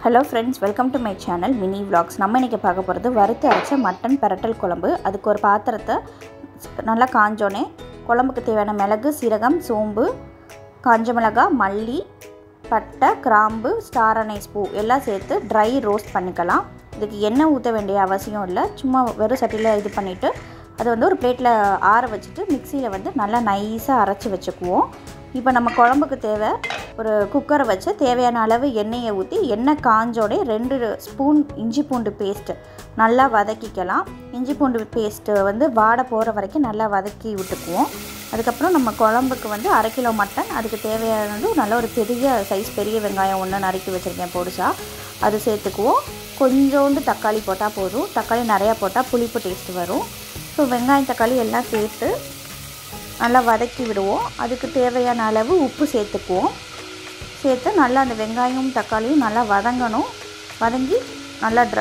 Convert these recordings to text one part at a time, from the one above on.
hello friends welcome to my channel mini vlogs நம்ம இன்றைக்கி பார்க்க போகிறது வறுத்து அரைச்ச மட்டன் பெரட்டல் குழம்பு அதுக்கு ஒரு பாத்திரத்தை நல்லா காஞ்சோனே குழம்புக்கு தேவையான மிளகு சீரகம் சோம்பு காஞ்ச மிளகாய் மல்லி பட்டை கிராம்பு ஸ்டார் அனைஸ் பூ எல்லாம் சேர்த்து ட்ரை ரோஸ்ட் பண்ணிக்கலாம் இதுக்கு எண்ணெய் ஊற்ற வேண்டிய அவசியம் இல்லை சும்மா வெறும் சட்டியில் இது பண்ணிவிட்டு அதை வந்து ஒரு பிளேட்டில் ஆற வச்சுட்டு மிக்சியில் வந்து நல்லா நைஸாக அரைச்சி வச்சுக்குவோம் இப்போ நம்ம குழம்புக்கு தேவை ஒரு குக்கரை வச்சு தேவையான அளவு எண்ணெயை ஊற்றி எண்ணெய் காஞ்சோடே ரெண்டு ஸ்பூன் இஞ்சி பூண்டு பேஸ்ட்டு நல்லா வதக்கிக்கலாம் இஞ்சி பூண்டு பேஸ்ட்டு வந்து வாடை போகிற வரைக்கும் நல்லா வதக்கி விட்டுக்குவோம் அதுக்கப்புறம் நம்ம குழம்புக்கு வந்து அரை கிலோ மட்டன் அதுக்கு தேவையானது நல்ல ஒரு பெரிய சைஸ் பெரிய வெங்காயம் ஒன்று நறுக்கி வச்சுருக்கேன் பொடிசா அது சேர்த்துக்குவோம் கொஞ்சோண்டு தக்காளி போட்டால் போதும் தக்காளி நிறையா போட்டால் புளிப்பு டேஸ்ட் வரும் ஸோ வெங்காயம் தக்காளி எல்லாம் சேர்த்து நல்லா வதக்கி விடுவோம் அதுக்கு தேவையான அளவு உப்பு சேர்த்துக்குவோம் சேர்த்து நல்லா அந்த வெங்காயம் தக்காளியும் நல்லா வதங்கணும் வதங்கி நல்லா ட்ர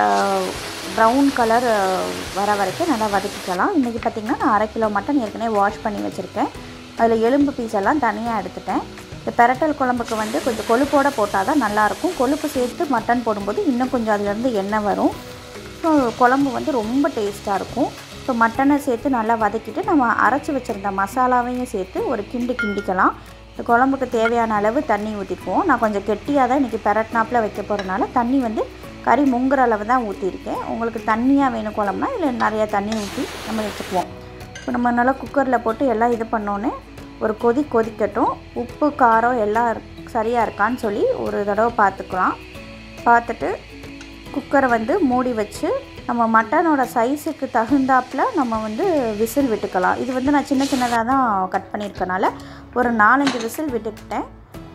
ப்ரௌன் கலர் வர வரைக்கும் நல்லா வதக்கிக்கலாம் இன்றைக்கி பார்த்திங்கன்னா நான் அரை கிலோ மட்டன் ஏற்கனவே வாஷ் பண்ணி வச்சுருக்கேன் அதில் எலும்பு பீஸ் எல்லாம் தனியாக எடுத்துட்டேன் இந்த பெரட்டல் குழம்புக்கு வந்து கொஞ்சம் கொழுப்போடு போட்டால் தான் நல்லாயிருக்கும் கொழுப்பு சேர்த்து மட்டன் போடும்போது இன்னும் கொஞ்சம் அதுலேருந்து எண்ணெய் வரும் ஸோ குழம்பு வந்து ரொம்ப டேஸ்ட்டாக இருக்கும் ஸோ மட்டனை சேர்த்து நல்லா வதக்கிட்டு நம்ம அரைச்சி வச்சுருந்த மசாலாவையும் சேர்த்து ஒரு கிண்டு கிண்டிக்கலாம் இந்த குழம்புக்கு தேவையான அளவு தண்ணி ஊற்றிக்குவோம் நான் கொஞ்சம் கெட்டியாக தான் இன்றைக்கி பெரட்னாப்பில் வைக்க போகிறனால தண்ணி வந்து கறி முங்குற அளவு தான் ஊற்றிருக்கேன் உங்களுக்கு தண்ணியாக வேணும் குழம்புனா இல்லை நிறையா தண்ணி ஊற்றி நம்ம வச்சுக்குவோம் இப்போ நம்ம நல்லா குக்கரில் போட்டு எல்லாம் இது பண்ணோன்னே ஒரு கொதி கொதிக்கட்டும் உப்பு காரம் எல்லாம் சரியாக இருக்கான்னு சொல்லி ஒரு தடவை பார்த்துக்கலாம் பார்த்துட்டு குக்கரை வந்து மூடி வச்சு நம்ம மட்டனோட சைஸுக்கு தகுந்தாப்பில் நம்ம வந்து விசில் விட்டுக்கலாம் இது வந்து நான் சின்ன சின்னதாக தான் கட் பண்ணியிருக்கனால ஒரு நாலஞ்சு விசில் விட்டுக்கிட்டேன்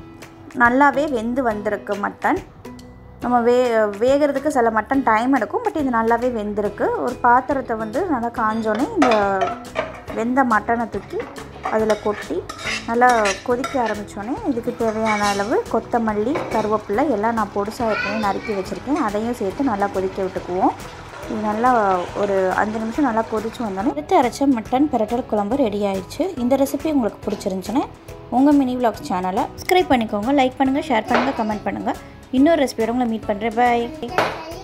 நல்லாவே வெந்து வந்திருக்கு மட்டன் நம்ம வே வேகிறதுக்கு சில மட்டன் டைம் எடுக்கும் பட் இது நல்லாவே வெந்திருக்கு ஒரு பாத்திரத்தை வந்து நல்லா காஞ்சோன்னே இந்த வெந்த மட்டனை தூக்கி அதில் கொட்டி நல்லா கொதிக்க ஆரம்பித்தோடனே இதுக்கு தேவையான அளவு கொத்தமல்லி கருவேப்பிலை எல்லாம் நான் பொடிசாக எப்பவுமே நறுக்கி வச்சுருக்கேன் அதையும் சேர்த்து நல்லா கொதிக்க விட்டுக்குவோம் இது நல்லா ஒரு அஞ்சு நிமிஷம் நல்லா கொதிச்சு வந்தோடனே எடுத்து அரைச்ச மட்டன் பிரட்டல் குழம்பு ரெடி ஆயிடுச்சு இந்த ரெசிபி உங்களுக்கு பிடிச்சிருந்துச்சுன்னா உங்கள் மினி விலாக்ஸ் சேனலை சப்ஸ்கிரைப் பண்ணிக்கோங்க லைக் பண்ணுங்கள் ஷேர் பண்ணுங்கள் கமெண்ட் பண்ணுங்கள் இன்னொரு ரெசிபியோட உங்களை மீட் பண்ணுறேன் பாய்